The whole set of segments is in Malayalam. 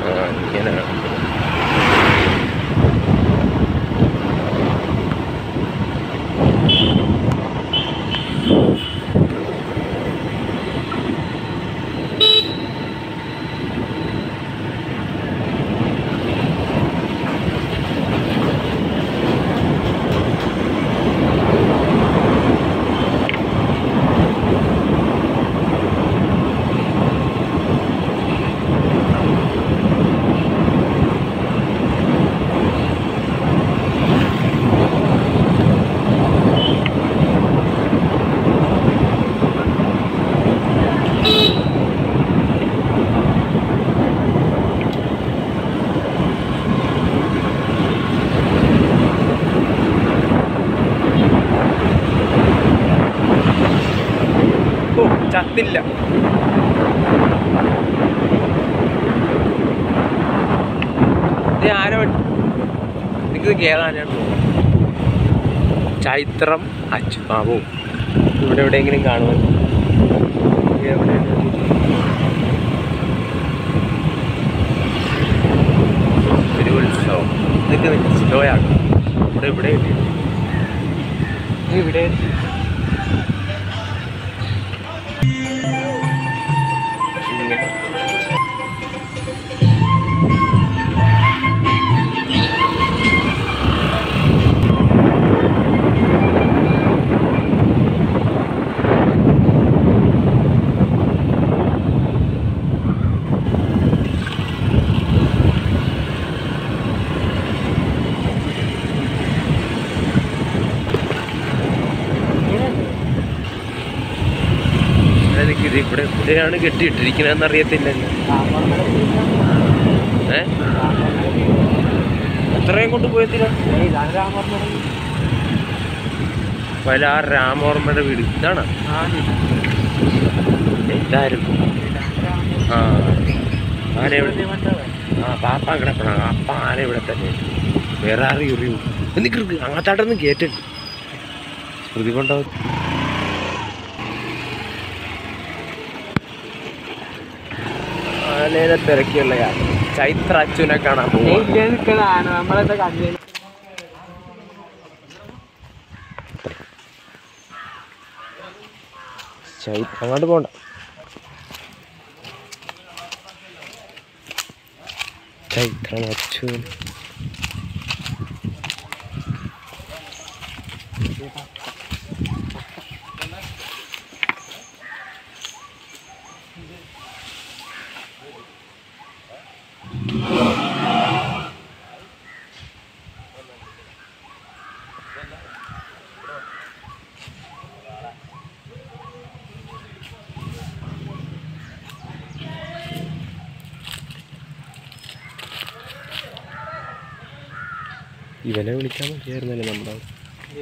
ആ ഇങ്ങനെ ഓ ചത്തില്ല ഇത് ആരോ എനിക്ക് കേറാനാണ് ചൈത്രം അച്ചു ആ പോ ഇവിടെ എവിടെയെങ്കിലും കാണുമോ എവിടെയാണ് ഒരു ഉത്സവം ഇതൊക്കെ സ്ലോ ആക്കും ഇവിടെ ഇവിടെ ഇവിടെ ഇങ്ങനെ എനിക്ക് ഇത് ഇവിടെ ഇവിടെയാണ് കെട്ടിയിട്ടിരിക്കണെന്ന് അറിയത്തില്ലല്ലോ ഏ അത്രയും കൊണ്ട് പോയത്തില്ല പല ആ രാമവർമ്മയുടെ വീട് ഇതാണ് എന്തായാലും ആ ആന ഇവിടെ ആ പാപ്പ കിടക്കണം അപ്പ ആന ഇവിടെ തന്നെ വേറെ ആരും എറിയൂ നിൽക്കരുത് അങ്ങോട്ടായിട്ടൊന്നും കേട്ടിട്ട് ശ്രുതി കൊണ്ടാവും ആനേനെ തിരക്കിയുള്ള യാത്ര ചൈത്ര അച്ഛനെ കാണാൻ പോകും നമ്മളെന്താ കണ്ടു ചൈത്ര അങ്ങോട്ട് പോണ്ട ചൈത്ര അച്ഛൻ ഇവനെ വിളിക്കാൻ മതിയായിരുന്നല്ലേ നമ്മുടെ അവിടെ.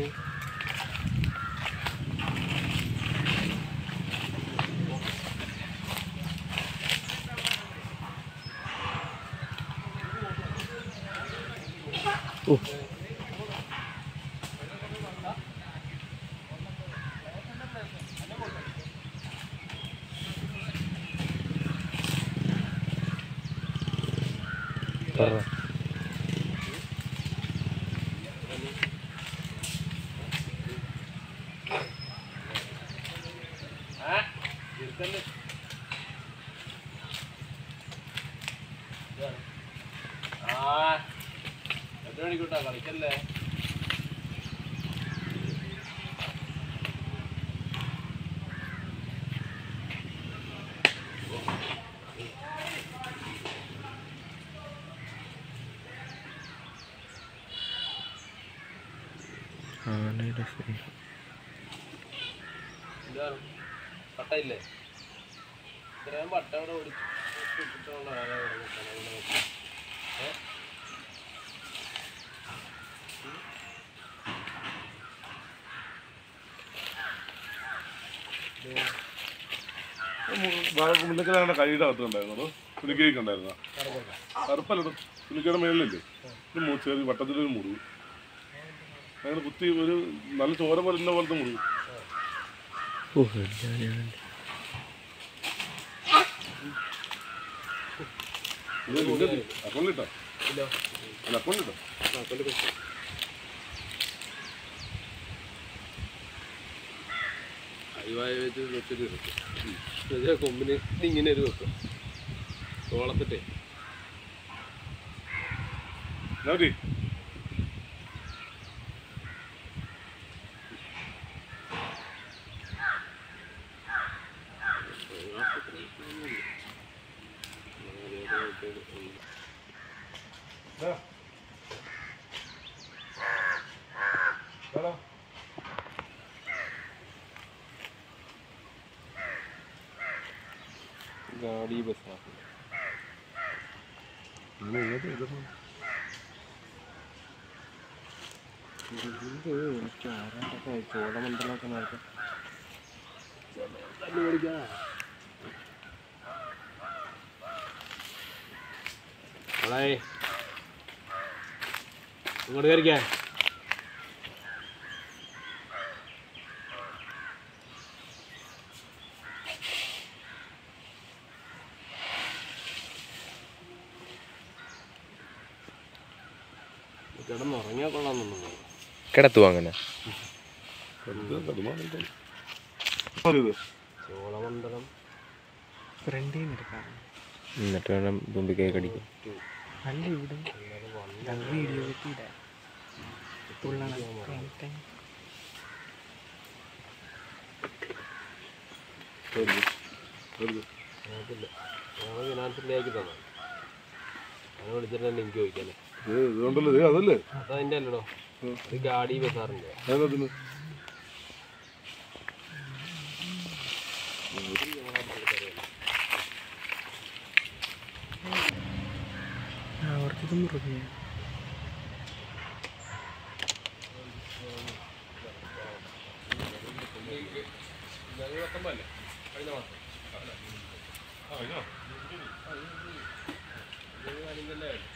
ഓ പറ കളിക്കല്ലേ ആനയുടെ സ്നേഹം എന്താണ് പട്ടയില്ലേ ഇത്രയും പട്ട ഇവിടെ ഓടിച്ച് ഇട്ടിട്ടുള്ള ആന ഇവിടെ നിൽക്കണം. ഇവിടെ നിൽക്കണം. ഏ? മുല്ലക്കലാണ് കൈയുടെ അകത്ത് ഉണ്ടായിരുന്നത് പുലിക്കേക്ക് ഉണ്ടായിരുന്ന കറുപ്പല്ലടോ പുലിക്കയുടെ മേളിലല്ലേ ഒരു മു- ചെറിയ വട്ടത്തിലൊരു മുറിവ് അങ്ങനെ കുത്തി ഒരു നല്ല ചോര പോലുന്ന പോലത്തെ മുറിവ് ഓ ഞാൻ ഇത് നിന്റെ അക്കൗണ്ടിലിട്ടോ ഇല്ല അല്ല അക്കൗണ്ടിലിട്ടോ ആ കൊല്ലം കൊടുത്തു അയവായ വെച്ച് വെച്ചൊരു വെക്കും എന്നുവെച്ചാൽ കൊമ്പിന് ഇങ്ങനെ ഒരു വെക്കും തോളത്തിട്ടേ നോട്ടി ഗാഡി ബസ്സാണ് ചോളമണ്ഡലമൊക്കെ നേരത്തെ മോളെ ഇങ്ങോട്ട് കയറിക്കാൻ കിടന്നുറങ്ങിയാൽ കൊള്ളാമെന്നു കിടത്തുവോ അങ്ങനെ ഇത് ചോളമണ്ഡലം ഫ്രണ്ടിൽ നിന്ന് എടുക്കാം എന്നിട്ട് വേണം തുമ്പിക്കൈ കടിക്കും അല്ല ഇവിടെ വീഡിയോ കിട്ടിയില്ല പുള്ളാണ് അതില്ല ഞങ്ങൾ ഫിനാൻസിലേക്ക് തന്നെ അങ്ങനെ വിളിച്ചിട്ട് തന്നെ എനിക്ക് ചോദിക്കാനേ ഇത് ഇതുകൊണ്ടല്ലേ ഇത് അതല്ലേ അതതിൻ്റെ അല്ലടോ ഇത് ഗാഡി ബസാറിൻ്റെ അതിനകത്തിന് അവർക്കിത് മുറുകെ കഴിഞ്ഞ മാസം ആ, കഴിഞ്ഞോ? ആ, ഇത് ഇത് ഇത് ഇത് ഇത് ഇത്